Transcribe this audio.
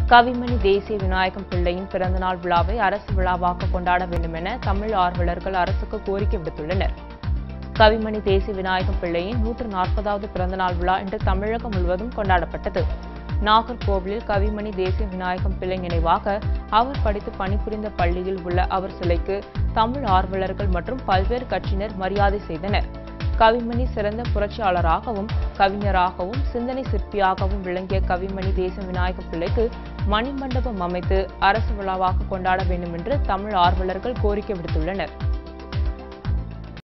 கவிமணி தேசிய விநாயகம் பிள்ளையின் பிறந்தநாள் விழாவை அரசு விழாவாக கொண்டாட வேண்டும் என தமிழ் ஆர்வலர்கள் அரசுக்கு கோரிக்கை விடுத்துள்ளனர் கவிமணி தேசிய விநாயகம் பிள்ளையின் நூற்று நாற்பதாவது பிறந்தநாள் விழா இன்று தமிழகம் முழுவதும் கொண்டாடப்பட்டது நாகர்கோவிலில் கவிமணி தேசிய விநாயகம் பிள்ளை நினைவாக அவர் படித்து பணிபுரிந்த பள்ளியில் உள்ள அவர் சிலைக்கு தமிழ் ஆர்வலர்கள் மற்றும் பல்வேறு கட்சியினர் மரியாதை செய்தனர் கவிமணி சிறந்த புரட்சியாளராகவும் கவிஞராகவும் சிந்தனை சிற்பியாகவும் விளங்கிய கவிமணி தேச விநாயக பிள்ளைக்கு மணிமண்டபம் அமைத்து அரசு விழாவாக கொண்டாட வேண்டும் என்று தமிழ் ஆர்வலர்கள் கோரிக்கை விடுத்துள்ளனர்